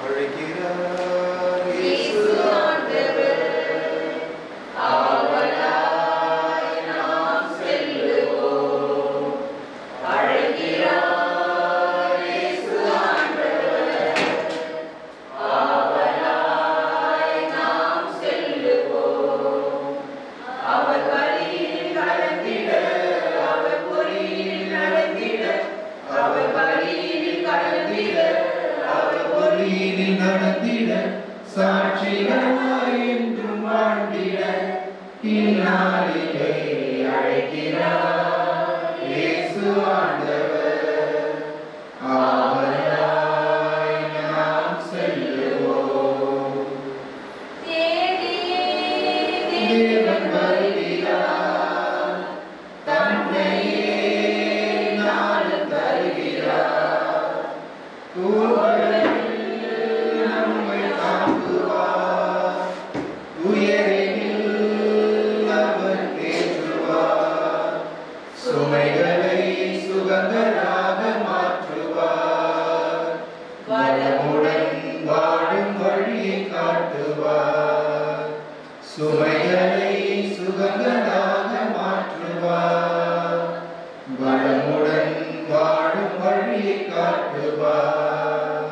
அழைக்கிறார் இயேசு அவர் வழியினில் நடந்திட சாட்சிகளாய் என்றும் வாழ்ந்திட இந்நாளிலே அழைக்கிறார் இயேசு ஆண்டவர் அவராய் நாம் செல்லுவோம் தேவன் வருகிறார் தன்னையே நாளும் தருகிறார் தூவலில் நம்மை தாங்குவார் உயரினில் அவர் தேற்றுவார் சுமைகளை சுகங்களாக மாற்றுவார் வளமுடன் வாழும் வழியை காட்டுவார் சுமைகளை சுகங்களாக மாற்றுவார் வளமுடன் வாழும் வழியை காட்டுவார்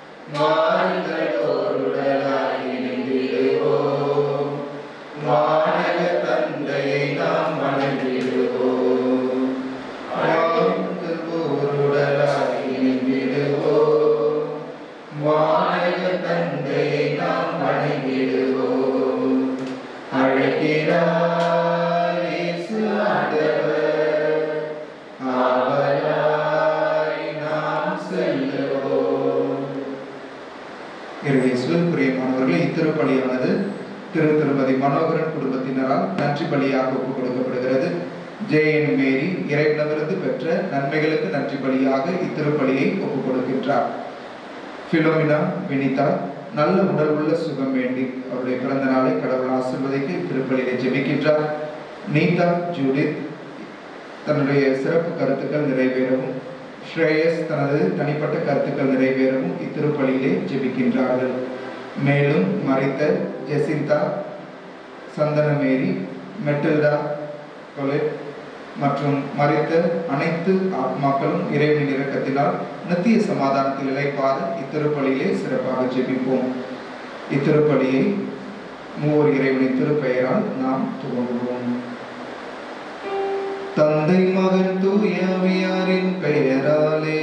மாறுதலோருடலாய் இணைந்திடுவோம் மாநக தந்தையை நாம் வணங்கிடுவோம் மாறுதலோருடலாய் இணைந்திடுவோம் மாநக தந்தையை நாம் வணங்கிடுவோம் அழைக்கிறார் இயேசு ஆண்டவர் அவராய் நாம் செல்லுவோம் இயேசுவில் பிரியமானவர்களே இத்திருப்பலியானது திரு திருமதி மனோகரன் குடும்பத்தினரால் நன்றி பலியாக ஒப்புக் கொடுக்கப்படுகிறது ஜேஎன் மேரி இறைவனவிருந்து பெற்ற நன்மைகளுக்கு நன்றி பலியாக இத்திருப்பலியை ஒப்புக் கொடுக்கின்றார் பிலோமினா வினிதா நல்ல உடல் உள்ள சுகம் வேண்டி அவருடைய பிறந்த நாளை கடவுள் ஆசிர்வதிக்க இத்திருப்பலியை ஜெபிக்கின்றார் நீதா ஜூடித் தன்னுடைய சிறப்பு கருத்துக்கள் நிறைவேறவும் ஸ்ரேயஸ் தனது தனிப்பட்ட கருத்துக்கள் நிறைவேறவும் இத்திருப்பலியிலே ஜெபிக்கின்றார்கள் மேலும் மறைத்த ஜெசிந்தா சந்தனமேரி மெட்டில்டா கொலெட் மற்றும் மறைத்த அனைத்து ஆத்மாக்களும் இறைவனின் இரக்கத்தினால் நித்திய சமாதானத்தில் இழைப்பாத இத்திருப்பலியிலே சிறப்பாக ஜெபிப்போம் இத்திருப்பலியை மூவர் இறைவனின் திருப்பெயரால் நாம் துவங்குவோம் தந்தை மகன் தூயவியாரின் பெயராலே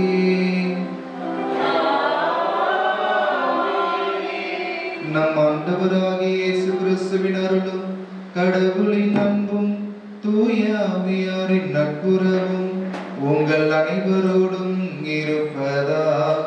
நம் ஆண்டவராகிய இயேசு கிறிஸ்துவின் அருளும் கடவுளின் அன்பும் தூயாவியாரின் நட்புறவும் உங்கள் அனைவரோடும் இருப்பதாக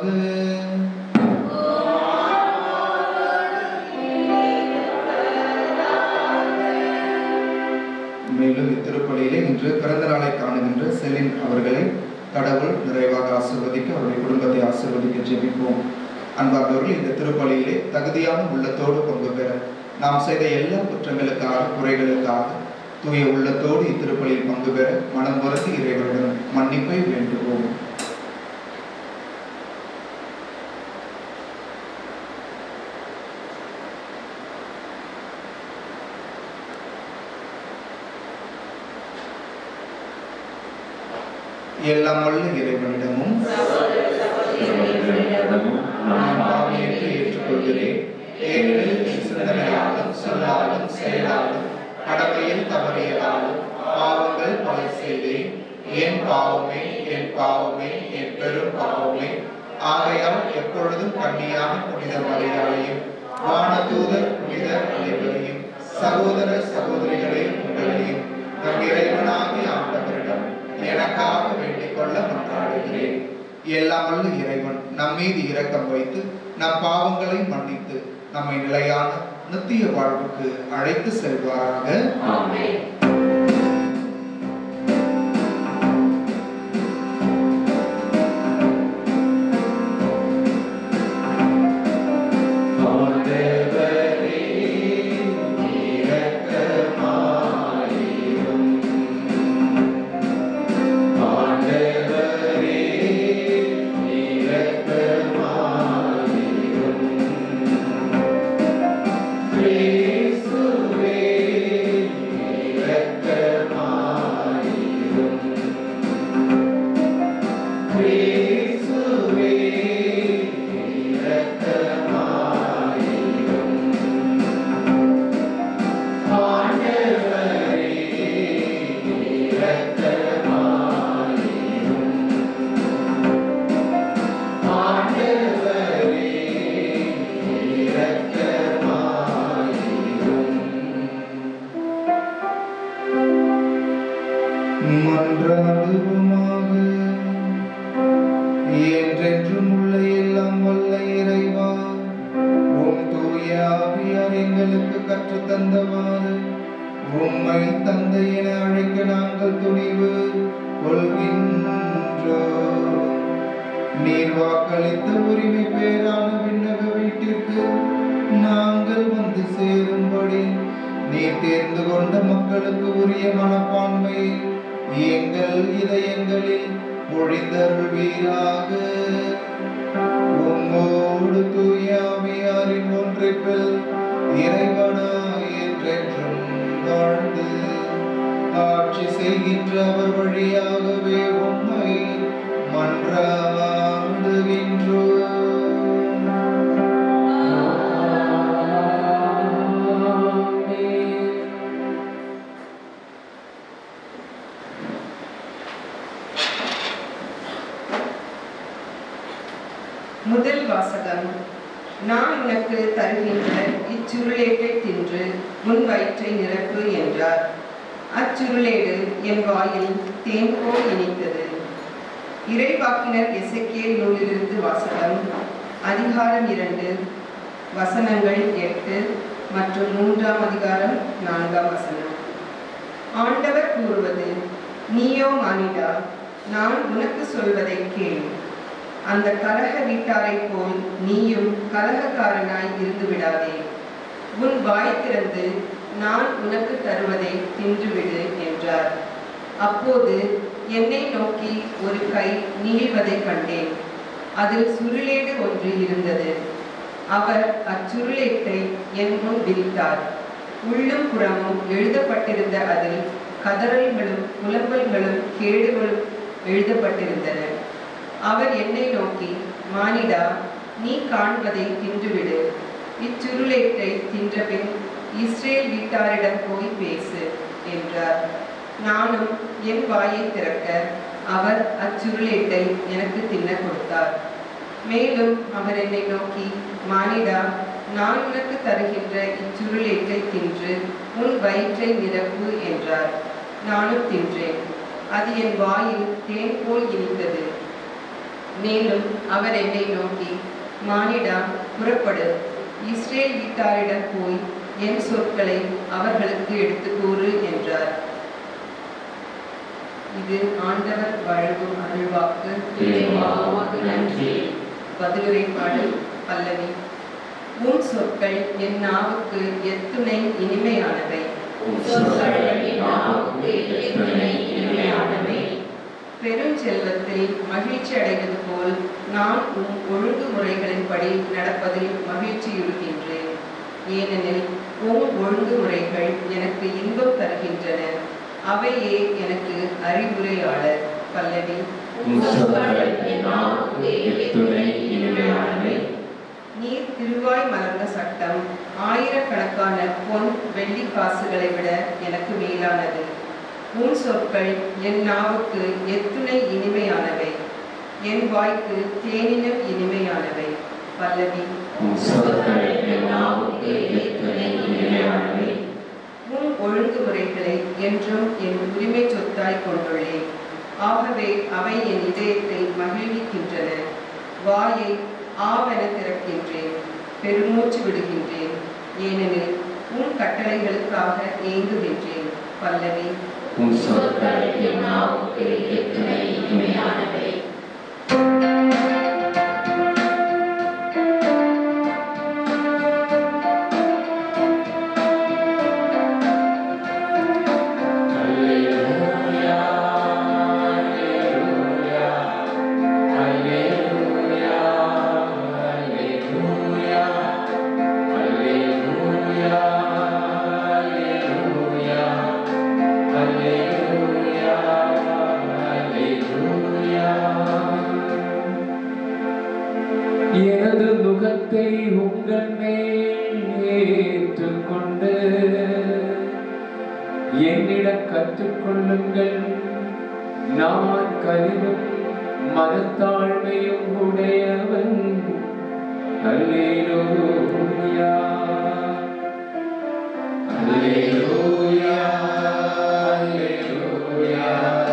மேலும் இத்திருப்பலியிலே இன்று பிறந்த நாளை காணுகின்ற செலின் அவர்களை கடவுள் நிறைவாக ஆசிர்வதிக்க அவருடைய குடும்பத்தை ஆசிர்வதிக்க ஜெபிப்போம் அன்பார்ந்தவர்கள் இந்த திருப்பலியிலே தகுதியான உள்ளத்தோடு பங்கு பெற நாம் செய்த எல்லா குற்றங்களுக்காக குறைகளுக்காக தூய உள்ளத்தோடு இத்திருப்பலியில் பங்கு பெற மனம் வருத்தி இறைவனிடம் மன்னிப்பை வேண்டுவோம் எல்லாம் வல்ல இறைவனிடமும் நான் பாவியத்தை ஏற்றுக்கொள்கிறேன் ஏனெனில் என் சிந்தனையாலும் சொல்லாலும் செயலாலும் கடமையில் தவறியதாலும் பாவங்கள் பல செய்தேன் என் பாவமே என் பாவமே என் பெரும் பாவமே ஆகையால் எப்பொழுதும் கண்ணியான புனித மரியாதையும் வானதூதர் புனித அனைவரையும் சகோதர சகோதரிகளே உங்களையும் நம் இறைவனாகிய ஆண்டவரிடம் எனக்காக வேண்டிக் கொள்ள மன்றாடுகிறேன் எல்லாம் வல்ல இறைவன் நம் மீது இரக்கம் வைத்து நம் பாவங்களை மன்னித்து நம்மை நிலையான நித்திய வாழ்வுக்கு அழைத்து செல்வாராக ஆண்டவரே, இரக்கமாயிரும். ஆண்டவரே, இரக்கமாயிரும். தந்தை என அழைக்க நாங்கள் துணிவு கொள்கின்றோம் நீர் வாக்களித்த உரிமை பேரான விண்ணக வீட்டிற்கு நாங்கள் வந்து சேரும்படி நீர் தேர்ந்து கொண்ட மக்களுக்கு உரிய மனப்பான்மை எங்கள் இதயங்களில் பொழிந்தருள்வீராக உம்மோடு தூயாமியாரின் ஒன்றைப்பில் இறைவனா என்றென்றும் வாழ்ந்து ஆட்சி செய்கின்ற அவர் வழியாகவே உம்மை மன்றாடுகின்றோம் முதல் வாசகம் நான் உனக்கு தருகின்ற இச்சுருளேட்டை தின்று உன் வயிற்றை நிரப்பு என்றார் அச்சுருளேடு என் வாயில் தேன் போல் இனித்தது இறைவாக்கினர் எசேக்கியேல் நூலிலிருந்து வாசகம் அதிகாரம் இரண்டு வசனங்கள் எட்டு மற்றும் மூன்றாம் அதிகாரம் நான்காம் வசனம் ஆண்டவர் கூறுவது நீயோ மானிடா நான் உனக்கு சொல்வதை கேள் அந்த கலக வீட்டாரைப் போல் நீயும் கலகக்காரனாய் இருந்து விடாதே உன் வாய் திறந்து நான் உனக்கு தருவதை தின்றுவிடு என்றார் அப்போது என்னை நோக்கி ஒரு கை நீள்வதைக் கண்டேன் அதில் சுருளேடு ஒன்று இருந்தது அவர் அச்சுருளேட்டை என் முன் விரித்தார் உள்ளும் புறமும் எழுதப்பட்டிருந்த அதில் கதறல்களும் புலம்பல்களும் கேடுகளும் எழுதப்பட்டிருந்தன அவர் என்னை நோக்கி மானிடா நீ காண்பதை தின்றுவிடு இச்சுருளேட்டை தின்றபின் இஸ்ரேல் வீட்டாரிடம் போய் பேசு என்றார் நானும் என் வாயை திறக்க அவர் அச்சுருளேட்டை எனக்கு தின்ன கொடுத்தார் மேலும் அவர் என்னை நோக்கி மானிடா நான் உனக்கு தருகின்ற இச்சுருளேட்டை தின்று உன் வயிற்றை நிரப்பு என்றார் நானும் தின்றேன் அது என் வாயில் தேன் போல் இனித்தது மேலும் அவர் என்னை நோக்கி மானிடா புறப்படு இஸ்ரேல் வீட்டாரிடம் போய் என் சொற்களை அவர்களுக்கு எடுத்து கூறு என்றார் இது ஆண்டவர் வழங்கும் அருள்வாக்கு இறைவா, உமக்கு நன்றி. பதிலுரை பாடல் பல்லவி உன் சொற்கள் என் நாவுக்கு எத்துணை இனிமையானவை உம் சொற்கள் என் நாவுக்கு எத்துணை இனிமையானவை. பெருஞ்செல்வத்தில் மகிழ்ச்சி அடைவது போல் நான் உம் ஒழுங்குமுறைகளின்படி நடப்பதில் மகிழ்ச்சியுறுகின்றேன் ஏனெனில் உம் ஒழுங்குமுறைகள் எனக்கு இன்பம் தருகின்றன அவையே எனக்கு அறிவுரையாளர் பல்லவி உம் சொற்கள் என் நாவுக்கு எத்துணை இனிமையானவை. நீர் திருவாய் மலர்ந்த சட்டம் ஆயிரக்கணக்கான பொன் வெள்ளி காசுகளை விட எனக்கு மேலானது உன் சொற்கள் என் நாவுக்கு எத்துணை இனிமையானவை என் வாய்க்கு தேனினும் இனிமையானவை பல்லவி உம் சொற்கள் என் நாவுக்கு எத்துணை இனிமையானவை. உன் ஒழுங்குமுறைகளை என்றும் என் உரிமை சொத்தாய் கொண்டுள்ளேன் ஆகவே அவை என் இதயத்தை மகிழ்விக்கின்றன வாயை ஆவென திறக்கின்றேன் பெருமூச்சு விடுகின்றேன் ஏனெனில் உன் கட்டளைகளுக்காக ஏங்குகின்றேன் பல்லவி உம் சொற்கள் என் நாவுக்கு எத்துணை இனிமையானவை. Alleluia, alleluia, alleluia, alleluia, alleluia, alleluia, alleluia, alleluia. எனது முகத்தை உங்கள் மேல் ஏற்றுக்கொண்டு என்னிடம் கற்றுக்கொள்ளுங்கள் நான் கனிவும் மனத்தாழ்மையும் உடையவன் அல்லேலூயா அல்லேலூயா அல்லேலூயா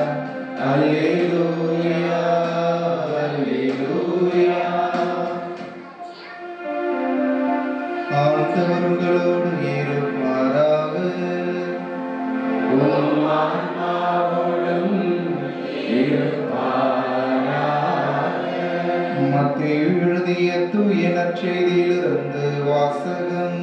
அல்லேலூயா அல்லேலூயா ஆண்டவர் உங்களோடு இருப்பாராக எழுதிய தூய நற்செய்தியிலிருந்து வாசகம்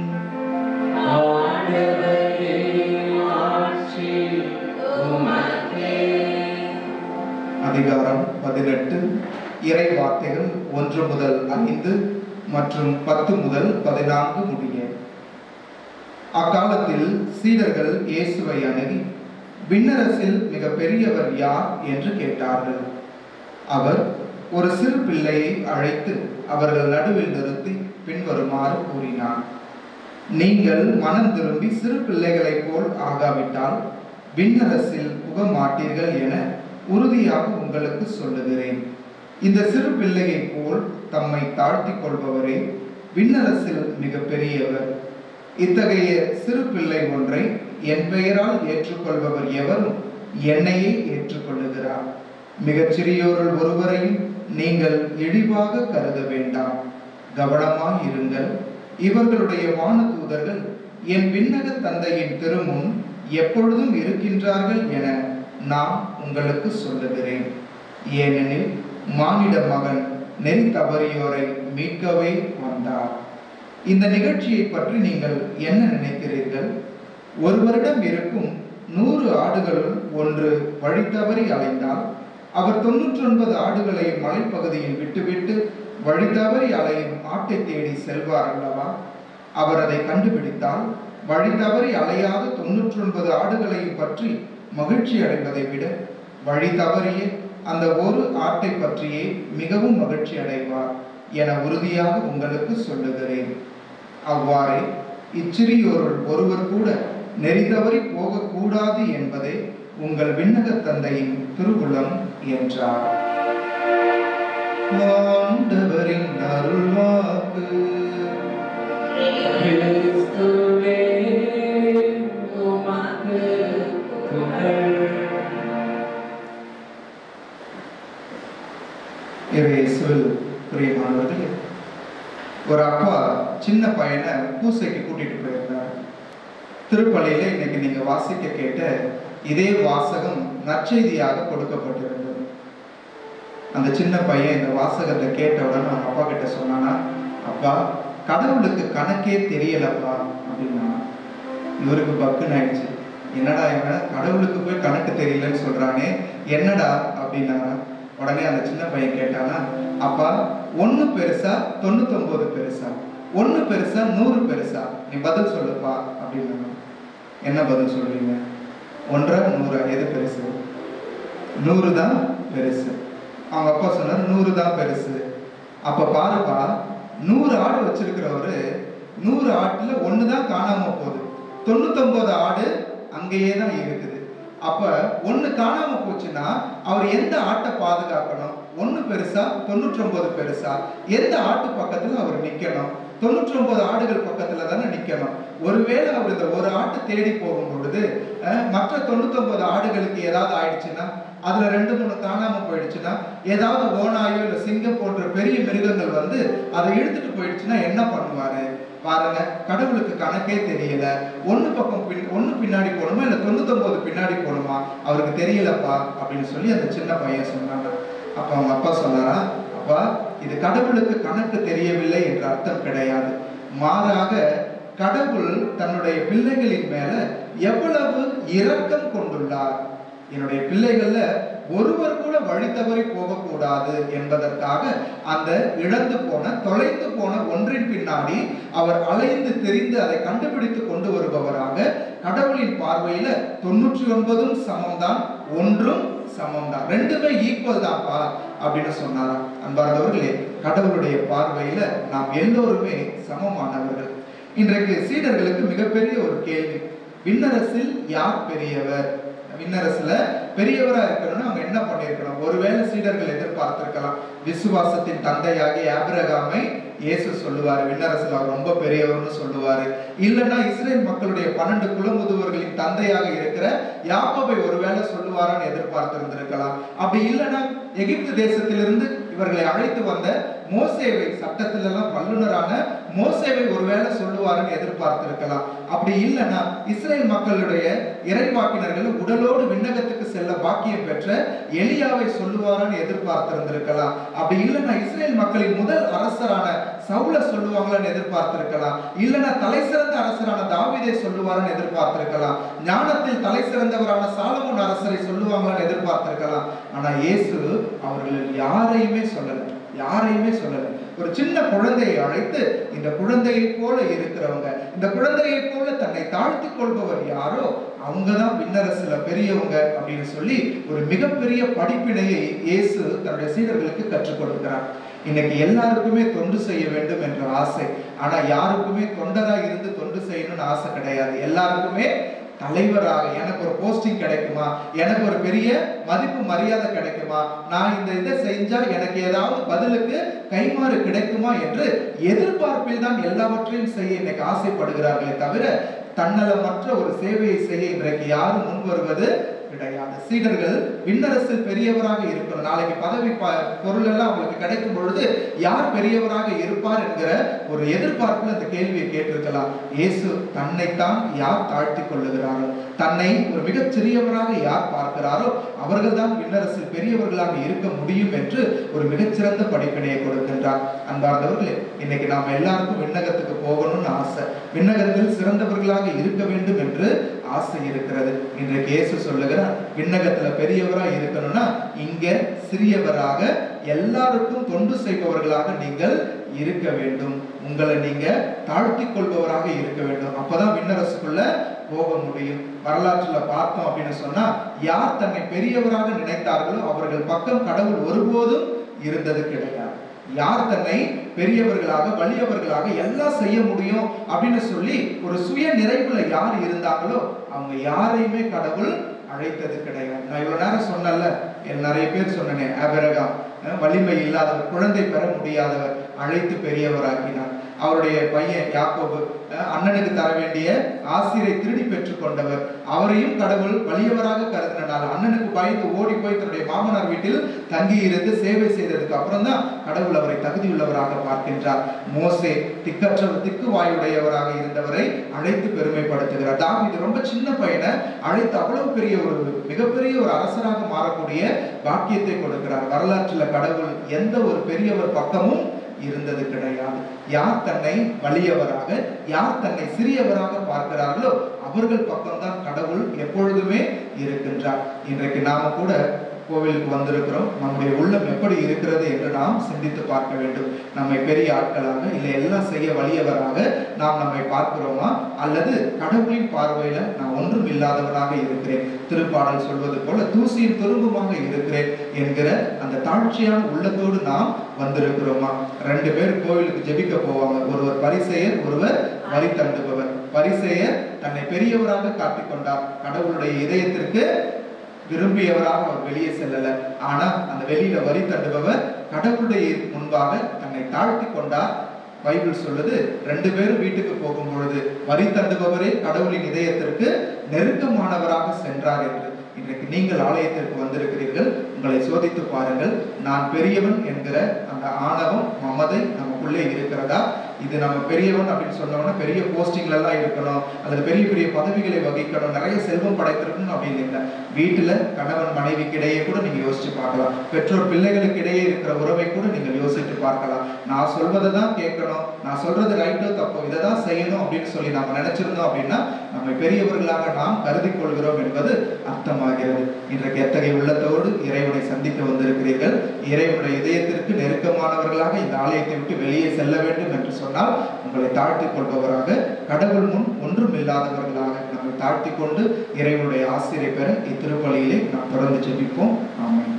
ஆண்டவரே ஆட்சி உமக்கே அதிகாரம் பதினெட்டு இறை வார்த்தைகள் ஒன்று முதல் ஐந்து மற்றும் பத்து முதல் பதினான்கு முடிய அக்காலத்தில் சீடர்கள் இயேசுவை அணுகி விண்ணரசில் மிக பெரியவர் யார் என்று கேட்டார்கள் அவர் ஒரு சிறு பிள்ளையை அழைத்து அவர்கள் நடுவில் நிறுத்தி பின்வருமாறு கூறினார் நீங்கள் மனம் திரும்பி சிறு பிள்ளைகளைப் போல் ஆகாவிட்டால் விண்ணரசில் புக மாட்டீர்கள் என உறுதியாக உங்களுக்கு சொல்லுகிறேன் இந்த சிறு பிள்ளையைப் போல் தம்மை தாழ்த்திக் கொள்பவரே விண்ணரசில் மிக பெரியவர் இத்தகைய சிறு பிள்ளை ஒன்றை என் பெயரால் ஏற்றுக்கொள்பவர் எவரும் என்னையே ஏற்றுக்கொள்ளுகிறார் மிகச் சிறியோருள் ஒருவரையும் நீங்கள் இழிவாக கருத வேண்டாம் கவனமாய் இருங்கள் இவர்களுடைய வானதூதர்கள் என் விண்ணக தந்தையின் திருமுன் எப்பொழுதும் இருக்கின்றார்கள் என நான் உங்களுக்கு சொல்லுகிறேன் ஏனெனில் மானிட மகன் நெறி தவறியோரை மீட்கவே வந்தார் இந்த நிகழ்ச்சியை பற்றி நீங்கள் என்ன நினைக்கிறீர்கள் ஒருவரிடம் இருக்கும் நூறு ஆடுகளுள் ஒன்று வழி தவறி அலைந்தால் அவர் தொன்னூற்றி ஒன்பது ஆடுகளை மலைப்பகுதியில் விட்டுவிட்டு வழி தவறி அலையும் ஆட்டை தேடி செல்வார் அல்லவா அவர் அதை கண்டுபிடித்தால் வழி தவறி அலையாத தொன்னூற்றி ஒன்பது ஆடுகளையும் பற்றி மகிழ்ச்சி அடைவதை விட வழி தவறிய அந்த ஒரு ஆட்டை பற்றியே மிகவும் மகிழ்ச்சி அடைவார் என உறுதியாக உங்களுக்கு சொல்லுகிறேன் அவ்வாறே இச்சிறியோருள் ஒருவர் கூட நெறி தவறி போகக்கூடாது என்பதே உங்கள் விண்ணக தந்தையின் திருவுளம் என்றார் ஆண்டவரின் அருள்வாக்கு கிறிஸ்துவே உமக்கு புகழ் இயேசுவில் பிரியமானவர்களே ஒரு அப்பா சின்ன பையனை பூசைக்கு கூட்டிட்டு போயிருந்தார் திருப்பள்ளியில இன்னைக்கு நீங்க வாசிக்க கேட்ட இதே வாசகம் நற்செய்தியாக கொடுக்கப்பட்டிருந்தது அந்த சின்ன பையன் இந்த வாசகத்தை கேட்ட உடனே அவங்க அப்பா கிட்ட சொன்னானா அப்பா கடவுளுக்கு கணக்கே தெரியலப்பா அப்படின்னா இவருக்கு பக்குன்னு ஆயிடுச்சு என்னடா இவன் கடவுளுக்கு போய் கணக்கு தெரியலன்னு சொல்றானே என்னடா அப்படின்னாரா உடனே அந்த சின்ன பையன் கேட்டானா அப்பா ஒண்ணு பெருசா தொண்ணூத்தொன்பது பெருசா ஒண்ணு பெருசா நூறு பெருசா நீ பதில் சொல்லுப்பா அப்படின்னாங்க என்ன பதில் சொல்றீங்க ஒன்றரை நூறு எது பெருசு நூறு தான் பெருசு அவங்க அப்பா சொன்னார் நூறு தான் பெருசு அப்ப பாருப்பா நூறு ஆடு வச்சிருக்கிறவரு நூறு ஆட்டுல ஒண்ணு தான் காணாம போகுது தொண்ணூத்தொன்பது ஆடு அங்கேயே தான் இருக்குது அப்ப ஒண்ணு காணாம போச்சுன்னா அவர் எந்த ஆட்டை பாதுகாக்கணும் ஒண்ணு பெருசா தொண்ணூற்றி ஒன்பது பெருசா எந்த ஆட்டு பக்கத்துல அவர் நிக்கணும் தொண்ணூற்றி ஒன்பது ஆடுகள் பக்கத்துல தானே நிக்கணும் ஒருவேளை அவர் இந்த ஒரு ஆட்டை தேடி போகும் பொழுது அஹ், மற்ற தொண்ணூத்தி ஒன்பது ஆடுகளுக்கு ஏதாவது ஆயிடுச்சுன்னா அதுல ரெண்டு மூணு காணாம போயிடுச்சுன்னா ஏதாவது ஓனாயோ இல்ல சிங்கம் போன்ற பெரிய மிருகங்கள் வந்து அதை இழுத்துட்டு போயிடுச்சுன்னா என்ன பண்ணுவாரு பாருங்க கடவுளுக்கு கணக்கே தெரியல ஒண்ணு பக்கம் பின் ஒண்ணு பின்னாடி போகணுமா இல்ல தொண்ணூத்தொன்பது பின்னாடி போகணுமா அவருக்கு தெரியலப்பா அப்படின்னு சொல்லி அந்த சின்ன பையன் சொன்னாங்க அப்ப அவங்க அப்பா சொன்னாரா அப்பா இது கடவுளுக்கு கணக்கு தெரியவில்லை என்ற அர்த்தம் கிடையாது மாறாக கடவுள் தன்னுடைய பிள்ளைகளின் மேல எவ்வளவு இரக்கம் கொண்டுள்ளார் என்னுடைய பிள்ளைகள்ல ஒருவர் கூட வழி தவறி போகக்கூடாது என்பதற்காக அந்த இழந்து போன தொலைந்து போன ஒன்றின் பின்னாடி அவர் அலைந்து திரிந்து அதை கண்டுபிடித்து கொண்டு வருபவராக கடவுளின் பார்வையில தொண்ணூற்றி ஒன்பதும் சமம்தான் ஒன்றும் சமம்தான் ரெண்டுமே ஈக்குவல் தான்ப்பா அப்படின்னு சொன்னாராம் அன்பார்ந்தவர்களே கடவுளுடைய பார்வையில நாம் எல்லோருமே சமமானவர்கள் இன்றைக்கு சீடர்களுக்கு மிகப்பெரிய ஒரு கேள்வி விண்ணரசில் யார் பெரியவர் விண்ணரசுல பெரியவரா இருக்கணும்னு அவங்க என்ன பண்ணியிருக்கணும் ஒருவேளை சீடர்கள் எதிர்பார்த்திருக்கலாம் விசுவாசத்தின் தந்தையாகிய ஆபிரகாமை இயேசு சொல்லுவாரு விண்ணரசுல அவர் ரொம்ப பெரியவர்னு சொல்லுவாரு இல்லைன்னா இஸ்ரேல் மக்களுடைய பன்னெண்டு குலமுதுவர்களின் தந்தையாக இருக்கிற யாக்கோபை ஒருவேளை சொல்லுவாரான்னு எதிர்பார்த்திருந்திருக்கலாம் அப்படி இல்லைன்னா எகிப்து தேசத்திலிருந்து இவர்களை அழைத்து வந்த மோசேவை சட்டத்திலெல்லாம் வல்லுனரான மோசேவை ஒருவேளை சொல்லுவாருன்னு எதிர்பார்த்திருக்கலாம் அப்படி இல்லைன்னா இஸ்ரேல் மக்களுடைய இறைவாக்கினர்கள் உடலோடு விண்ணகத்துக்கு செல்ல பாக்கியம் பெற்ற எலியாவை சொல்லுவாரான்னு எதிர்பார்த்திருந்திருக்கலாம் அப்படி இல்லைன்னா இஸ்ரேல் மக்களின் முதல் அரசரான சவுல சொல்லுவாங்களான்னு எதிர்பார்த்திருக்கலாம் இல்லைன்னா தலை சிறந்த அரசரான தாவீதை சொல்லுவாருன்னு எதிர்பார்த்திருக்கலாம் ஞானத்தில் தலை சிறந்தவரான சாலமோன் அரசரை சொல்லுவாங்களான்னு எதிர்பார்த்திருக்கலாம் ஆனா இயேசு அவர்கள் யாரையுமே சொல்லல யாரையுமே சொல்லல ஒரு சின்ன குழந்தையை அழைத்து இந்த குழந்தையை போல இருக்கிறவங்க இந்த குழந்தையை போல தன்னை தாழ்த்தி கொள்பவர் யாரோ அவங்க தான் விண்ணரசுல பெரியவங்க அப்படின்னு சொல்லி ஒரு மிகப்பெரிய படிப்பினையை இயேசு தன்னுடைய சீடர்களுக்கு கற்றுக் கொடுக்கிறார் இன்னைக்கு எல்லாருக்குமே தொண்டு செய்ய வேண்டும் என்ற ஆசை ஆனா யாருக்குமே தொண்டரா இருந்து தொண்டு செய்யணும்னு ஆசை கிடையாது எல்லாருக்குமே தலைவராக எனக்கு ஒரு போஸ்டிங் கிடைக்குமா எனக்கு ஒரு பெரிய மதிப்பு மரியாதை கிடைக்குமா நான் இந்த இதை செஞ்சா எனக்கு ஏதாவது பதிலுக்கு கைமாறு கிடைக்குமா என்று எதிர்பார்ப்பில் தான் எல்லாவற்றையும் செய்ய இன்னைக்கு ஆசைப்படுகிறார்களே தவிர தன்னலமற்ற ஒரு சேவையை செய்ய இன்றைக்கு யாரும் முன் வருவது கிடையாது சீடர்கள் விண்ணரசில் பெரியவராக இருக்கணும் நாளைக்கு பதவி ப- பொருள் எல்லாம் அவங்களுக்கு கிடைக்கும் பொழுது யார் பெரியவராக இருப்பார் என்கிற ஒரு எதிர்பார்ப்புல இந்த கேள்வியை கேட்டிருக்கலாம் இயேசு தன்னைத்தான் யார் தாழ்த்தி கொள்ளுகிறாரோ தன்னை ஒரு மிகச் சிறியவராக யார் பார்க்கிறாரோ அவர்கள் தான் விண்ணரசில் பெரியவர்களாக இருக்க முடியும் என்று ஒரு மிகச்சிறந்த படிப்பினையை கொடுக்கின்றார் அன்பார்ந்தவர்களே இன்னைக்கு நாம எல்லாருக்கும் விண்ணகத்துக்கு போகணும்னு ஆசை விண்ணகத்தில் சிறந்தவர்களாக இருக்க வேண்டும் என்று ஆசை இருக்கிறது இன்றைக்கு இயேசு சொல்லுகிறார் விண்ணகத்துல பெரியவரா இருக்கணும்னா இங்க சிறியவராக எல்லாருக்கும் தொண்டு செய்பவர்களாக நீங்கள் இருக்க வேண்டும் உங்களை நீங்க தாழ்த்தி கொள்பவராக இருக்க வேண்டும் அப்பதான் விண்ணரசுக்குள்ள போக முடியும் வரலாற்றுல பார்த்தோம் அப்படின்னு சொன்னா யார் தன்னை பெரியவராக நினைத்தார்களோ அவர்கள் பக்கம் கடவுள் ஒருபோதும் இருந்தது கிடையாது யார் தன்னை பெரியவர்களாக வலியவர்களாக எல்லாம் செய்ய முடியும் அப்படின்னு சொல்லி ஒரு சுய நிறைவுல யார் இருந்தாங்களோ அவங்க யாரையுமே கடவுள் அழைத்தது கிடையாது நான் இவ்வளவு நேரம் சொன்னேன்ல என் நிறைய பேர் சொன்னேனே ஆபிரகாம் அஹ், வலிமை இல்லாதவர் குழந்தை பெற முடியாதவர் அழைத்து பெரியவராக்கினார் அவருடைய பையன் யாக்கோபு அஹ், அண்ணனுக்கு தர வேண்டிய ஆசிரை திருடி பெற்றுக் கொண்டவர் அவரையும் கடவுள் வலியவராக கருதினால அண்ணனுக்கு பயந்து ஓடி போய் தன்னுடைய மாமனார் வீட்டில் தங்கி இருந்து சேவை செய்ததுக்கு அப்புறம் தான் கடவுள் அவரை தகுதியுள்ளவராக பார்க்கின்றார் மோசே திக்கற்றவர் திக்கு வாயுடையவராக இருந்தவரை அழைத்து பெருமைப்படுத்துகிறார் தாவீது ரொம்ப சின்ன பையனை அழைத்து அவ்வளவு பெரிய ஒரு மிகப்பெரிய ஒரு அரசராக மாறக்கூடிய பாக்கியத்தை கொடுக்கிறார் வரலாற்றுல கடவுள் எந்த ஒரு பெரியவர் பக்கமும் இருந்தது கிடையாது யார் தன்னை வலியவராக யார் தன்னை சிறியவராக பார்க்கிறார்களோ அவர்கள் பக்கம்தான் கடவுள் எப்பொழுதுமே இருக்கின்றார் இன்றைக்கு நாம கூட கோவிலுக்கு வந்திருக்கிறோம் நம்முடைய உள்ளம் எப்படி இருக்கிறது என்று நாம் சிந்தித்து பார்க்க வேண்டும் நம்மை பெரிய ஆட்களாக இல்லை எல்லாம் செய்ய வலியவராக நாம் நம்மை பார்க்கிறோமா அல்லது கடவுளின் பார்வையில நான் ஒன்றும் இல்லாதவனாக இருக்கிறேன் திருப்பாடல் சொல்வது போல தூசியும் துரும்புமாக இருக்கிறேன் என்கிற அந்த தாழ்ச்சியான உள்ளத்தோடு நாம் வந்திருக்கிறோமா ரெண்டு பேர் கோவிலுக்கு ஜெபிக்க போவாங்க ஒருவர் பரிசெயர் ஒருவர் வரி தண்டுபவர் பரிசெயர் தன்னை பெரியவராக காட்டிக்கொண்டார் கடவுளுடைய இதயத்திற்கு விரும்பியவராக அவர் வெளியே செல்லல ஆனா அந்த வெளியில வரி தண்டுபவர் கடவுளுடைய முன்பாக தன்னை தாழ்த்தி கொண்டார் பைபிள் சொல்லுது ரெண்டு பேரும் வீட்டுக்கு போகும் பொழுது வரி தண்டுபவரே கடவுளின் இதயத்திற்கு நெருக்கமானவராக சென்றார் என்று இன்றைக்கு நீங்கள் ஆலயத்திற்கு வந்திருக்கிறீர்கள் உங்களை சோதித்து பாருங்கள் நான் பெரியவன் என்கிற அந்த ஆணவம் மமதை நமக்குள்ளே இருக்கிறதா இது நம்ம பெரியவன் அப்படின்னு சொன்னோம்னா பெரிய போஸ்டிங்ல எல்லாம் இருக்கணும் அல்லது பெரிய பெரிய பதவிகளை வகிக்கணும் நிறைய செல்வம் படைத்திருக்கணும் அப்படின்னு இல்லை வீட்டுல கணவன் மனைவிக்கு இடையே கூட நீங்க யோசிச்சு பார்க்கலாம் பெற்றோர் பிள்ளைகளுக்கு இடையே இருக்கிற உறவை கூட நீங்கள் யோசித்து பார்க்கலாம் நான் சொல்வதை தான் கேட்கணும் நான் சொல்றது ரைட்டோ தப்போ இதை தான் செய்யணும் அப்படின்னு சொல்லி நம்ம நினைச்சிருந்தோம் அப்படின்னா நம்மை பெரியவர்களாக நாம் கருதி கொள்கிறோம் என்பது அர்த்தமாகிறது இன்றைக்கு எத்தகைய உள்ளத்தோடு இறைவனை சந்திக்க வந்திருக்கிறீர்கள் இறைவனுடைய இதயத்திற்கு நெருக்கமானவர்களாக இந்த ஆலயத்தை விட்டு வெளியே செல்ல வேண்டும் என்று சொன்னால் உங்களை தாழ்த்திக் கொள்பவராக கடவுள் முன் ஒன்றும் இல்லாதவர்களாக நம்மை தாழ்த்தி கொண்டு இறைவனுடைய ஆசிரியை பெற இத்திருப்பலியிலே நாம் தொடர்ந்து ஜெபிப்போம் ஆமென்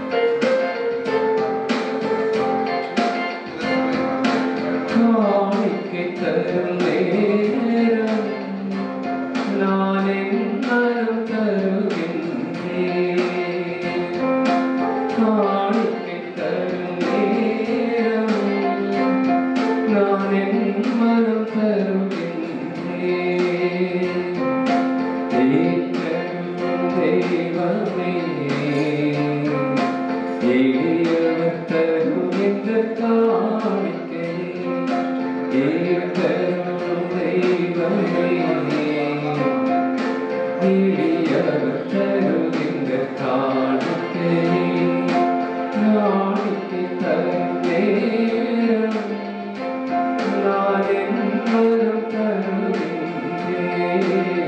காணி தரும் தெய்வமே எளியவர் தருகின்ற காணிக்கையை காணிக்கை தரும் நேரம் நான் என்னும் தருகின்றேன்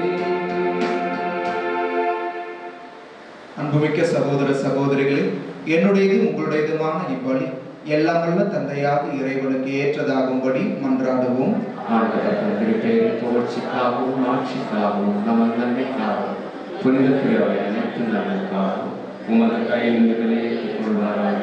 அன்புமிக்க சகோதர சகோதரிகளே என்னுடையது உங்களுடையதுமான இப்பலி எல்லாம் வல்ல தந்தையாக இறைவனுக்கு ஏற்றதாகும்படி மன்றாடுவோம் ஆண்டவர் திருப்பேரை புகழ்ச்சிக்காகவும் ஆட்சிக்காகவும் நமது நன்மைக்காகவும் புனித பிறவை அனைத்து நலனுக்காகவும் உமது கையிலிருந்தே கொள்வாராக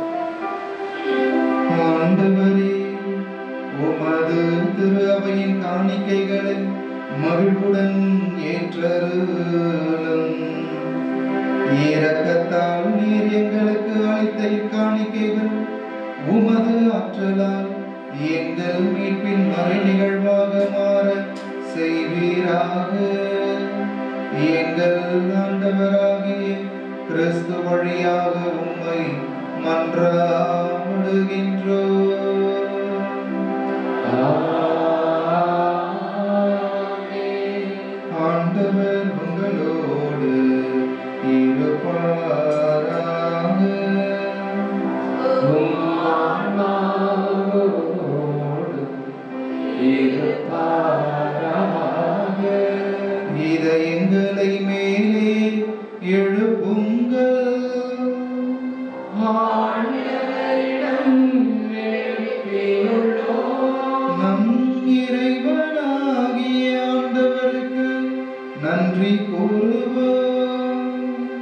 ஆண்டவரே உமது திரு அவையின் காணிக்கைகளை மகிழ்வுடன் ஏற்றருளும் இரக்கத்தால் நீர் எங்களுக்கு அளித்த இக்காணிக்கைகள் உமது ஆற்றலால் எங்கள் மீட்பின் மறை நிகழ்வாக மாற செய்வீராக எங்கள் ஆண்டவராகிய கிறிஸ்து வழியாக உம்மை மன்றாடுகின்றோம் ஆண்டவர் உங்களோடு இருப்பாராக இதயங்களை மேலே எழுப்புங்கள் நம் இறைவனாகிய ஆண்டவருக்கு நன்றி கூறுவோம்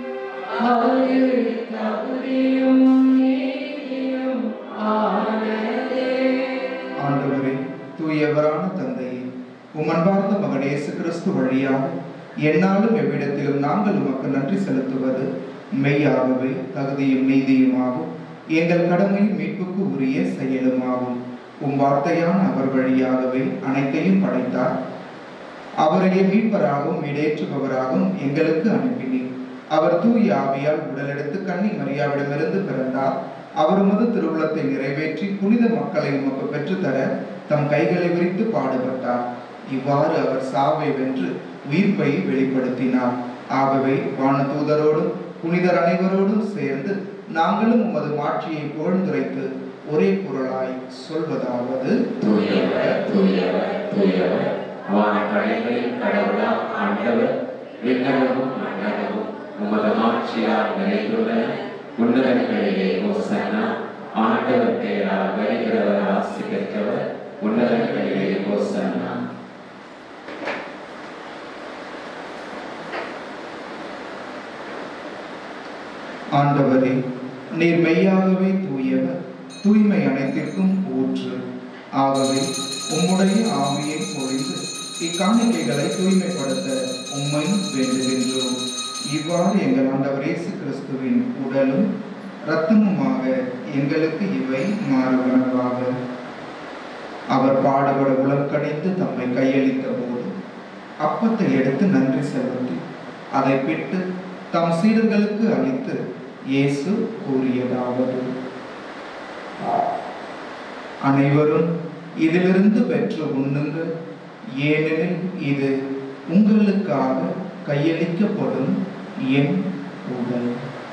ஆண்டவரே தூயவரான தந்தையே உம் அன்பார்ந்த மகன் இயேசு கிறிஸ்து வழியாக என்னாலும் எவ்விடத்திலும் நாங்கள் உமக்கு நன்றி செலுத்துவது மெய்யாகவே தகுதியும் நீதியுமாகும் எங்கள் கடமை மீட்புக்கு உரிய செயலுமாகும் உம் வார்த்தையான அவர் வழியாகவே அனைத்தையும் படைத்தார் அவரையே மீட்பராகவும் இடேற்றுபவராகவும் எங்களுக்கு அனுப்பினீர் அவர் தூய ஆவியால் உடலெடுத்து கன்னி மரியாவிடமிருந்து பிறந்தார் அவர் உமது திருவுளத்தை நிறைவேற்றி புனித மக்களை உமக்கு பெற்றுத்தர தம் கைகளை விரித்து பாடுபட்டார் இவ்வாறு அவர் சாவை வென்று உயிர்ப்பை வெளிப்படுத்தினார் ஆகவே வானதூதரோடும் புனிதர் அனைவரோடும் சேர்ந்து நாங்களும் உமது மாட்சியை புகழ்ந்துரைத்து ஒரே குரலாய் சொல்வதாவது தூயவர் தூயவர் தூயவர் வானக்கடைகளில் கடவுளாம் ஆண்டவர் விண்ணகமும் மன்னகமும் உமது ஆட்சியால் நிறைந்துள்ளன உன்னதங்களிலே ஓசன்னா ஆண்டவர் பெயரால் வருகிறவர் ஆசி பெற்றவர் உன்னதங்களிலே ஓசன்னா ஆண்டவரே நீர் மெய்யாகவே தூயவர் தூய்மை அனைத்திற்கும் ஊற்று ஆகவே உம்முடைய ஆவியை பொழிந்து இக்காணிக்கைகளை தூய்மைப்படுத்த உம்மை வேண்டுகின்றோம் இவ்வாறு எங்கள் ஆண்டவர் இயேசு கிறிஸ்துவின் உடலும் இரத்தமுமாக எங்களுக்கு இவை மாறுவனவாக அவர் பாடுபட உலக்கணிந்து தம்மை கையளித்த போது அப்பத்தை எடுத்து நன்றி செலுத்தி அதை பிட்டு தம் சீடர்களுக்கு அளித்து இயேசு கூறியதாவது அனைவரும் இதிலிருந்து பெற்று உண்ணுங்கள் ஏனெனில் இது உங்களுக்காக கையளிக்கப்படும் என் உடல்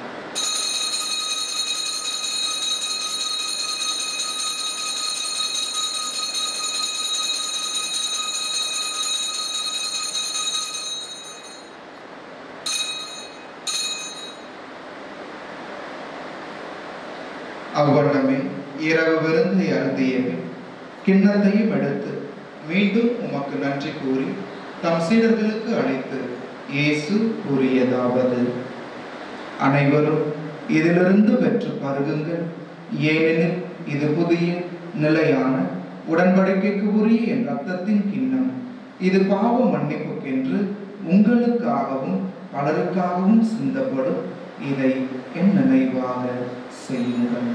அவ்வண்ணமே இரவு விருந்தை அருந்திய பின் கிண்ணத்தையும் எடுத்து மீண்டும் உமக்கு நன்றி கூறி தம் சீடர்களுக்கு அழைத்து இயேசு கூறியதாவது அனைவரும் இதிலிருந்து பெற்று பருகுங்கள் ஏனெனில் இது புதிய நிலையான உடன்படிக்கைக்கு உரிய என் ரத்தத்தின் கிண்ணம் இது பாவ மன்னிப்புக்கென்று உங்களுக்காகவும் பலருக்காகவும் சிந்தப்படும் இதை என் நினைவாக செய்யுங்கள்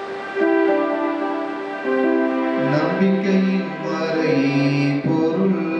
நம்பிக்கையின் மறை பொருள்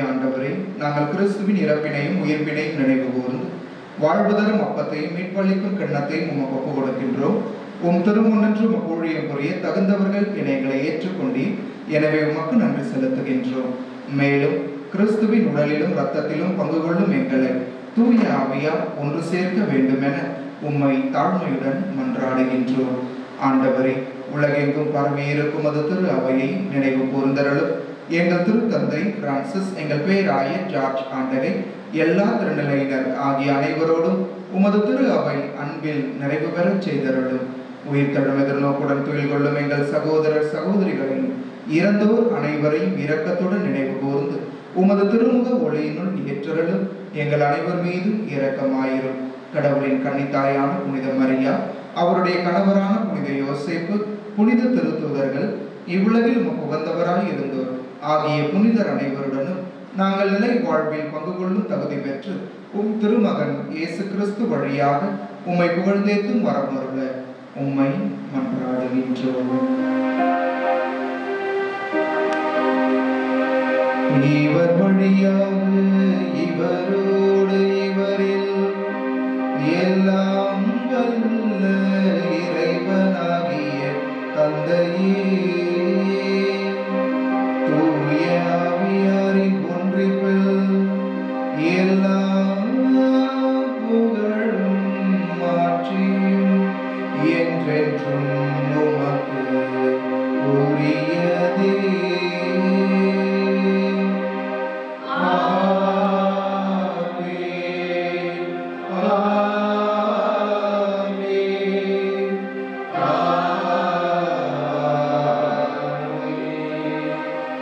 ஆண்டவரே நாங்கள் கிறிஸ்துவின் இறப்பினையும் உயிர்ப்பினையும் நினைவு கூர்ந்து வாழ்வதரும் அப்பத்தையும் மீட்பளிக்கும் கிண்ணத்தையும் உமக்கு ஒப்புக் கொடுக்கின்றோம் உம் திருமுன்னன்று உமக்கு ஊழியம் புரிய தகுந்தவர்கள் என எங்களை ஏற்றுக்கொண்டீர் எனவே உமக்கு நன்றி செலுத்துகின்றோம் மேலும் கிறிஸ்துவின் உடலிலும் இரத்தத்திலும் பங்கு கொள்ளும் எங்களை தூய ஆவியால் ஒன்று சேர்க்க வேண்டுமென உம்மை தாழ்மையுடன் மன்றாடுகின்றோம் ஆண்டவரே உலகெங்கும் பரவி இருக்கும் அது திரு அவையை நினைவு கூர்ந்தருளும் எங்கள் திருத்தந்தை பிரான்சிஸ் எங்கள் பேராயர் ஜார்ஜ் ஆண்டகை எல்லா திருநிலையினர் ஆகிய அனைவரோடும் உமது திரு அவை அன்பில் நிறைவு பெறச் செய்தருளும் உயிர்த்தெழும் எதிர்நோக்குடன் துயில் கொள்ளும் எங்கள் சகோதரர் சகோதரிகளையும் இறந்தோர் அனைவரையும் இரக்கத்துடன் நினைவு கூர்ந்து உமது திருமுக ஒளியினுள் ஏற்றருளும் எங்கள் அனைவர் மீதும் இரக்கமாயிரும் கடவுளின் கன்னித்தாயான புனித மரியா அவருடைய கணவரான புனித யோசேப்பு புனித திருத்துதர்கள் இவ்வுலகில் உமக்கு உகந்தவராய் இருந்தோர் ஆகிய புனிதர் அனைவருடனும் நாங்கள் நிலை வாழ்வில் பங்கு கொள்ளும் தகுதி பெற்று உம் திருமகன் இயேசு கிறிஸ்து வழியாக உம்மை புகழ்ந்தேத்தும் வரமருள உம்மை மன்றாடுகின்றோம் இவர் வழியாக இவரோடு இவரில் எல்லாம் வல்ல இறைவனாகிய தந்தையே தூய ஆவியாரின் ஒன்றிப்பில் எல்லா புகழும் மாற்றியும் என்றென்றும் உமக்கு உரியதே ஆமென். ஆமென். ஆமென்.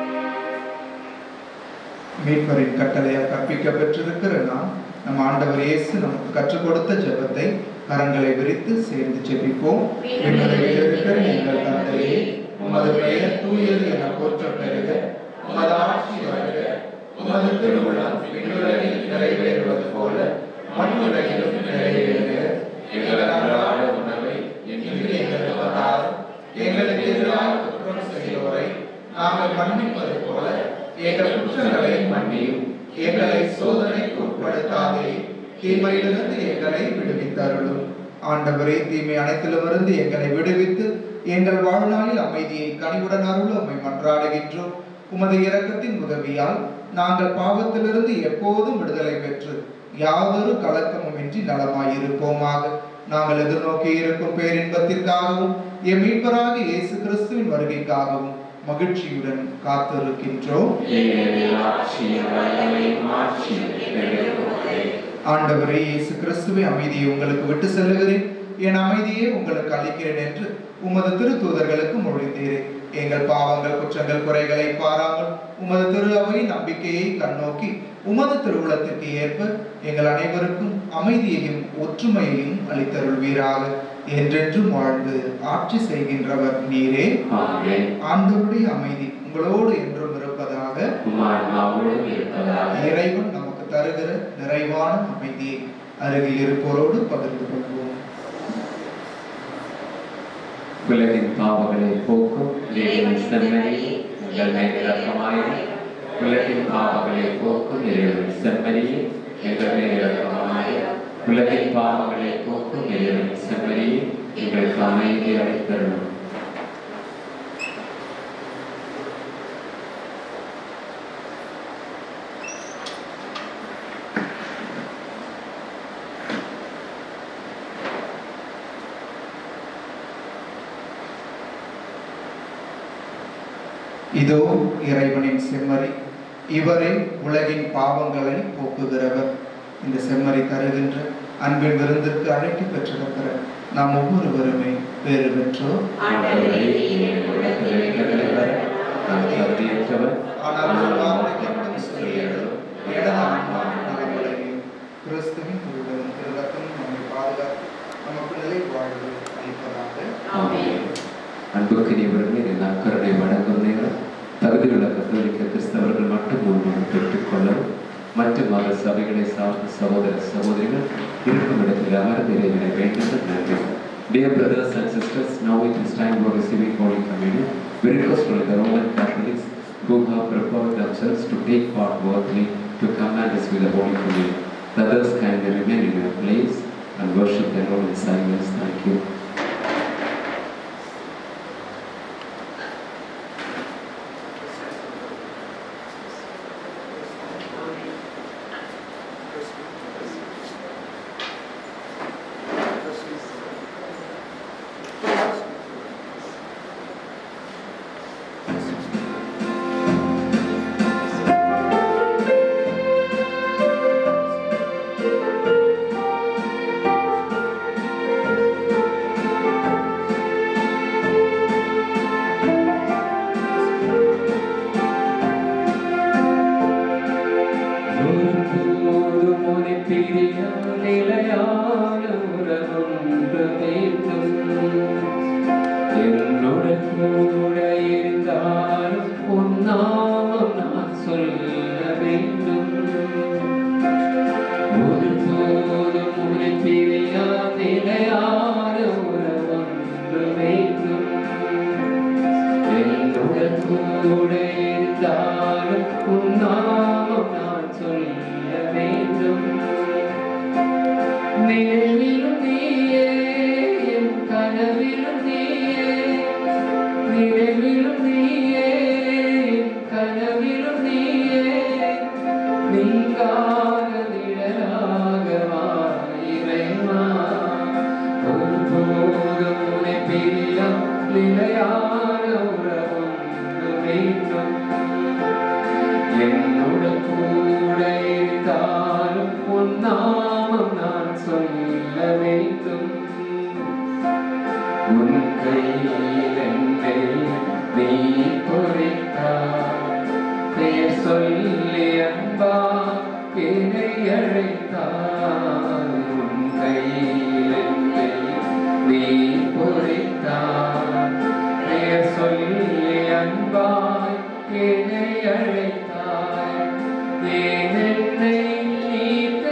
மீட்பரின் கட்டளையால் கற்பிக்க பெற்றிருக்கிற நாம் நம் ஆண்டவர் இயேசு நமக்கு கற்றுக் கொடுத்த ஜெபத்தை கரங்களை விரித்து சேர்ந்து ஜெபிப்போம் விண்ணுலகில் இருக்கிற எங்கள் தந்தையே உமது பெயர் தூயது என போற்ற பெறுக உமது ஆட்சி வருக உமது திருவுளம் விண்ணுலகில் நிறைவேறுவது போல மண்ணுலகிலும் நிறைவேறுக எங்கள் அன்றாட உணவை இன்று எங்களுக்கு தாரும் எங்களுக்கு எதிராக குற்றம் செய்வோரை நாங்கள் மன்னிப்பது போல எங்கள் குற்றங்களை மன்னியும் எங்களை சோதனைக்கு உட்படுத்தாதே தீமையிலிருந்து எங்களை விடுவித்தருளும் ஆண்டவரே தீமை அனைத்திலுமிருந்து எங்களை விடுவித்து எங்கள் வாழ்நாளில் அமைதியை கனிவுடன் அருள உம்மை மன்றாடுகின்றோம் உமது இரக்கத்தின் உதவியால் நாங்கள் பாவத்திலிருந்து எப்போதும் விடுதலை பெற்று யாதொரு கலக்கமுமின்றி நலமாயிருப்போமாக நாங்கள் எதிர்நோக்கி இருக்கும் பேரின்பத்திற்காகவும் எம் மீட்பராக இயேசு கிறிஸ்துவின் வருகைக்காகவும் மகிழ்ச்சியுடன் காத்திருக்கின்றோம் ஏனெனில் ஆட்சியும் வல்லமையும் ஆட்சியும் நிறைவேறுவதே. ஆண்டவரே இயேசு கிறிஸ்துவை அமைதியை உங்களுக்கு விட்டு செல்லுகிறேன் என் அமைதியை உங்களுக்கு அளிக்கிறேன் என்று உமது திருத்தூதர்களுக்கு மொழிந்தீரே எங்கள் பாவங்கள் குற்றங்கள் குறைகளை பாராமல் உமது திரு அவை நம்பிக்கையை கண்ணோக்கி உமது திருவுளத்திற்கு ஏற்ப எங்கள் அனைவருக்கும் அமைதியையும் ஒற்றுமையையும் அளித்தருள்வீராக என்றென்றும் வாழ்ந்து ஆட்சி செய்கின்றவர் நீரே ஆமென். ஆண்டவருடைய அமைதி உங்களோடு என்றும் இருப்பதாக உம் ஆன்மாவோடும் இருப்பதாக இறைவன் நமக்கு தருகிற நிறைவான அமைதியை அருகில் இருப்போரோடு பகிர்ந்து கொள்வோம் உலகின் பாவங்களை போக்கும் இறைவன் செம்மறி உங்கள் மேல் இரக்கமாயிரும் உலகின் பாவங்களை போக்கும் இறைவன் செம்மறியே எங்கள் மேல் இரக்கமாயிரும் உலகின் பாவங்களை போக்கும் இறைவன் செம்மறியே எங்களுக்கு அமைதி அளித்தருளும் இதோ இறைவனின் செம்மறி இவரே உலகின் பாவங்களை போக்குகிறவர் இந்த செம்மறி தருகின்ற அன்பின் விருந்திற்கு அழைக்க பெற்றிருக்கிற நாம் ஒவ்வொருவருமே பேறு பெற்றோர் ஆண்டவரே, நீர் உலகில் எங்களை வர நான் தகுதியற்றவர் ஆனால் ஒரு வார்த்தை மட்டும் சொல்லியது எனது ஆன்மா நலமடையும் கிறிஸ்துவின் உருவம் திருரத்தமும் நம்மை பாதுகாத்து நமக்கு நிலை வாழ்வு அளிப்பதாக ஆமென். அன்புக்குரியவர்களே இந்த நற்கருணை வழங்கும் நேரம் தகுதியுள்ள கத்தோலிக்க கிறிஸ்தவர்கள் மட்டும் முன்னும் பெற்றுக்கொள்ளவும் மற்ற மத சபைகளை சார்ந்த சகோதர சகோதரிகள் இருக்கும் இடத்தில் அமர்ந்து இறைவனை வேண்டுதல் நன்றி Dear brothers and sisters, now it is time for receiving Holy Communion. We request for the Roman Catholics, who have prepared themselves to take part worthily to command us with the Holy Communion. The others kindly remain in your place and worship the Lord in silence. Thank you. ஒருபோதும் உன்னை பிரியா நிலையான உறவொன்று வேண்டும். என்னுடன் கூட இருந்தாலும் உன் நாமம் நான் சொல்ல வேண்டும் ஒருபோதும் உன்னை பிரியா நிலையான உறவொன்று வேண்டும் என்னுடன் கூட இருந்தாலும் உன் நாமம் நான் சொல்ல வேண்டும் நினைவிலும் நீயே என் கனவிலும் நீயே நினைவிலும் நீயே என் கனவிலும் நீயே நீங்காத நிழலாக வா இறைவா ஒருபோதும் உன்னை பிரியா நிலையான உறவொன்று வேண்டும் என்னுடன் கூட இருந்தாலும் உன் நாமம் நான் சொல்ல வேண்டும் உன் கையில் என்னை நீ பொறித்தார் பெயர் சொல்லி அன்பா என்னை அழைத்தார் உன் கையில் என்னை நீ பொறித்தார் பெயர் சொல்லி அன்பாய் என்னை அழைத்தாய் ஏன் என்னை நீ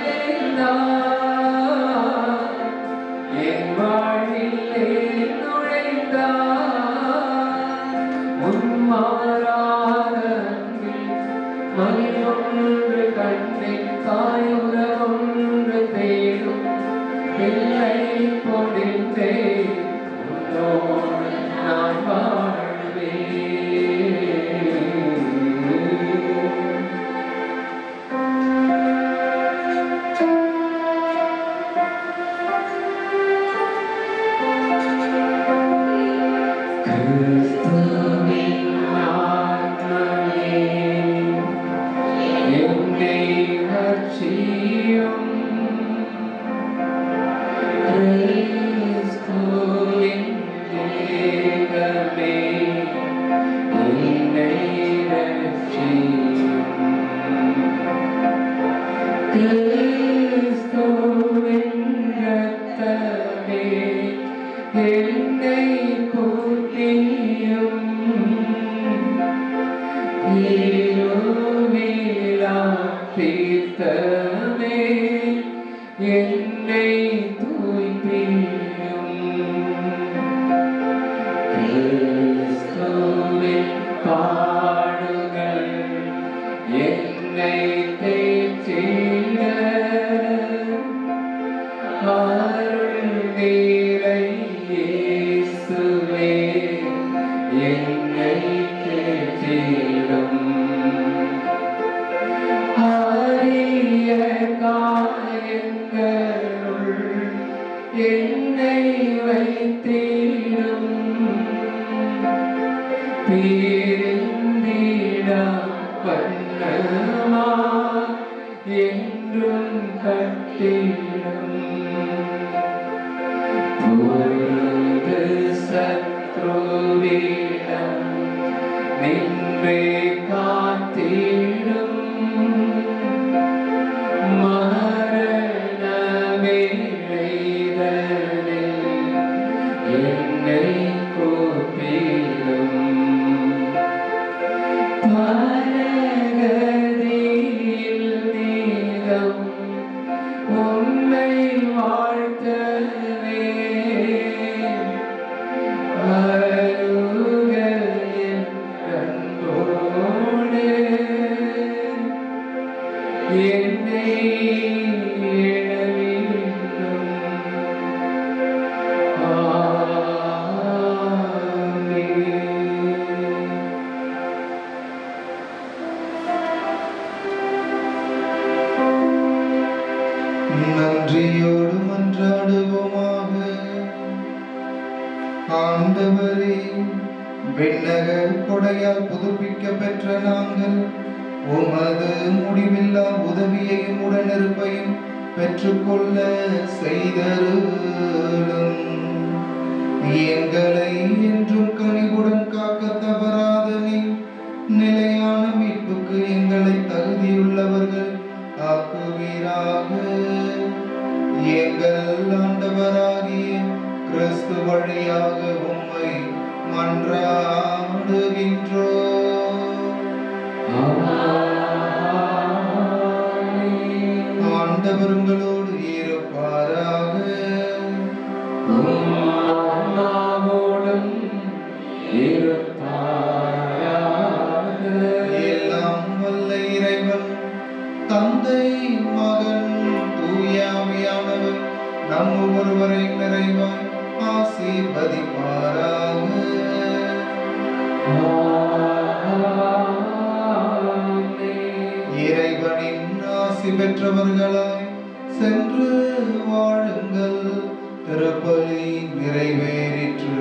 தேர்ந்தாய் என் வாழ்வில் ஏன் நுழைந்தாய் உன் மாறாத அன்பில் மகிழ் ஒன்று கண்டேன் தாயுற ஒன்று தேடும் பிள்ளை பொழிந்தேன் உன்னோடு நான் வாழ்வேன் கிறிஸ்துவின் ஆத்மமே, என்னை ரட்சியும். கிறிஸ்துவின் தேகமே, என்னை ரட்சியும். கிறிஸ்துவின் இரத்தமே, என்னை கூட்டியும் இருவிழா தீர்த்தமே, என்னை தூய்ப்பியும் கிறிஸ்துவின் பாடுகள் என்னை தேற்றிட அருள் நீரை இயேசுவே என்னை தேற்றிடும் அரிய காயங்களுள் என்னை வைத்திடும் பிரிந்திடா வண்ணமா என்றும் கட்டிடும் பொழுது சத்ருவிடம் நின்றே காத்திடும் மரண வேளைதனில் என்னை கூப்பிடும் பரகதியில் நீதம் உன்னை வாழ்த்தவே அருகலில் கண்டோடு என்னை எழவேண்டும். ஆமென். நன்றியோடு மன்றாடுவோமாக ஆண்டவரே விண்ணக கொடையால் புதுப்பிக்க பெற்ற நாங்கள் உமது முடிவில்லா உதவியையும் உடனிருப்பையும் பெற்றுக்கொள்ள செய்தருளும் எங்களை என்றும் கனிவுடன் காக்க தவறாத நீ நிலையான மீட்புக்கு எங்களை தகுதியுள்ளவர்கள் ஆக்குவீராக எங்கள் ஆண்டவராகிய கிறிஸ்து வழியாக உம்மை மன்றாடுகின்றோ ஆண்டவர் உங்களோடு இருப்பாராக உம்மாவோடும் இருப்பாயாக. எல்லாம் வல்ல இறைவன் தந்தை மகன் தூயாவியானவர் நம் ஒவ்வொருவரை நிறைவாய் ஆசீர்வதிப்பாராக ஆமென். இறைவனின் ஆசி பெற்றவர்களாய் சென்று வாழுங்கள் திருப்பலி நிறைவேறிற்று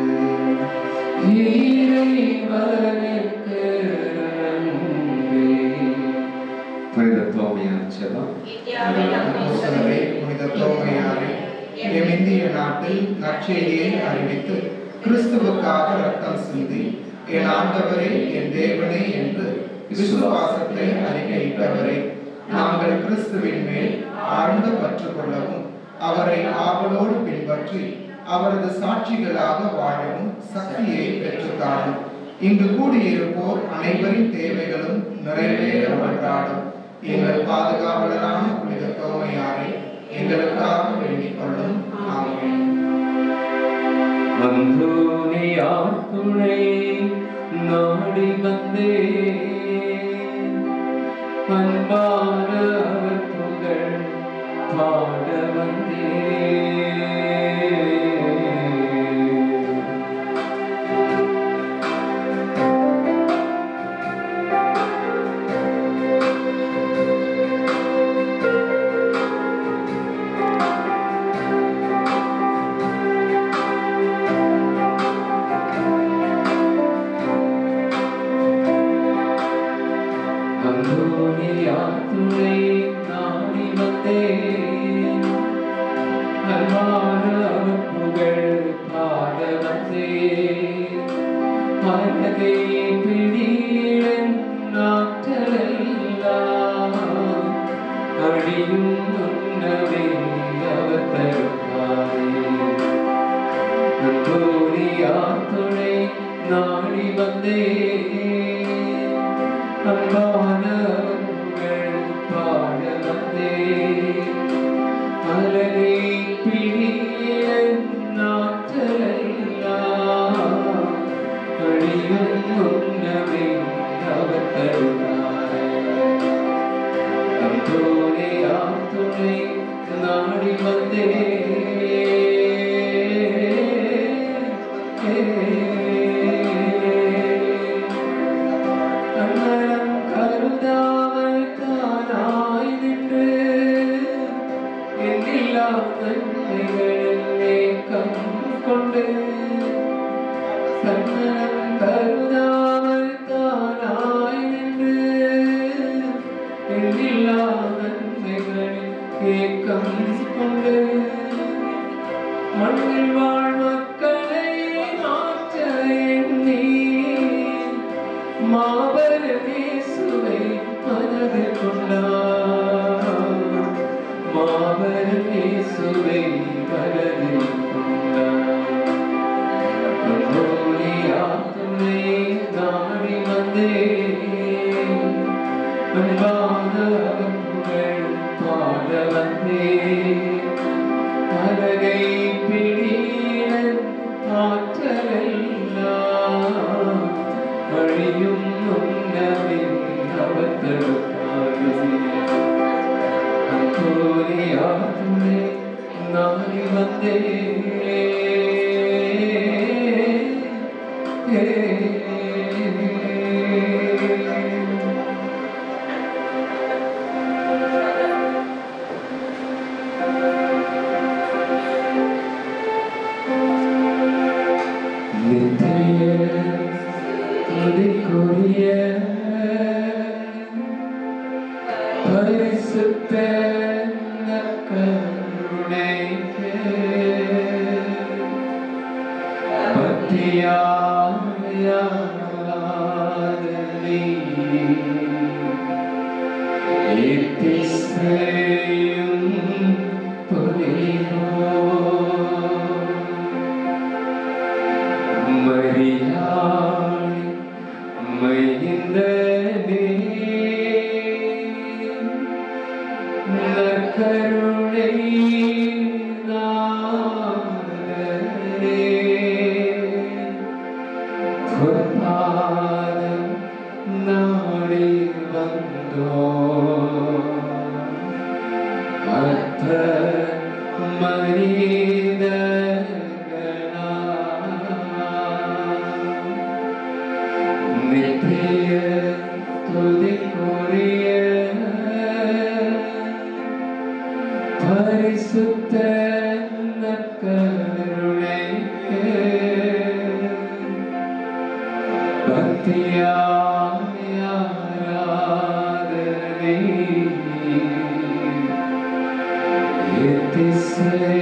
இறைவனுக்கு நன்றி. புனித தோமையார் ஜெபம் அப்போஸ்தலரே, புனித தோமையாரே எம் இந்திய நாட்டில் நற்செய்தியை அறிவித்து கிறிஸ்துவுக்காக ரத்தம் சிந்தி என் ஆண்டவரே என் தேவனே என்று விசுவாசத்தை அறிக்கையிட்டவரை நாங்கள் கிறிஸ்துவின் மேல் ஆழ்ந்த பற்று கொள்ளவும் அவரை ஆவலோடு பின்பற்றி அவரது சாட்சிகளாக வாழவும் சக்தியை பெற்றுத்தாரும் இங்கு கூடியிருப்போர் அனைவரின் தேவைகளும் நிறைவேற மன்றாடும் எங்கள் பாதுகாவலரான புனித தோமையாரை எங்களுக்காக வேண்டிக் கொள்ளும் ஆமென் அந்தோனியார் துணை நாடி வந்தே அன்பான அவர் புகழ் பாட வந்தே அந்தோனியார் துணை நாடி வந்தே அன்பான அவர் புகழ் பாட வந்தே மனதை பிடியின் நாற்றலெல்லாம் அழியும் முன்னவே அவர் தருவாரே அந்தோனியார் துணை நாடி வந்தே அன்பான உங்கள் பாட வந்தே அலகை பிடிய நாற்றலெல்லாம் அழியும் முன்னமே அவர் தருவாரே அந்தோனியார் துணை நாடி வந்தே கண்ணனம் கருதாமல் தானாய் நின்று எண்ணில்லா நன்மைகளில் ஏக்கம் கொண்டு கண்ணனம் கருதாமல் தானாய் நின்று எண்ணில்லா நன்மைகளில் ஏக்கம் கொண்டு மண்ணில் வாழ் மக்களை மாற்ற எண்ணி மாபெரும் இயேசுவை மனதில் கொண்டார் மாபெரும் இயேசுவை மனதில் கொண்டார் அந்தோனியா துணை நாடி வந்தே அன்பான அவர் புகழ் பாட வந்தே அழகை பிடியின் ஆற்றலெல்லாம் வழியும் முன்னமே அவர் தடுப்பாரே கோரியாதுமே நாடி வந்தேன் நித்திய துதிக்குரிய பரிசுத்த நற்கருணைக்கு பக்தியாயாதனை இத்திசையும் புரிவோம் மரியாதை மைந்தனே நற்கருணை நாதரே பொற்பாதம் நாடி வந்தோம் அத்த மனிதர்களா நித்திய துதிக்குரிய பரிசுத்த நற்கருணைக்கு பக்தியாயாராதனை எத்திசை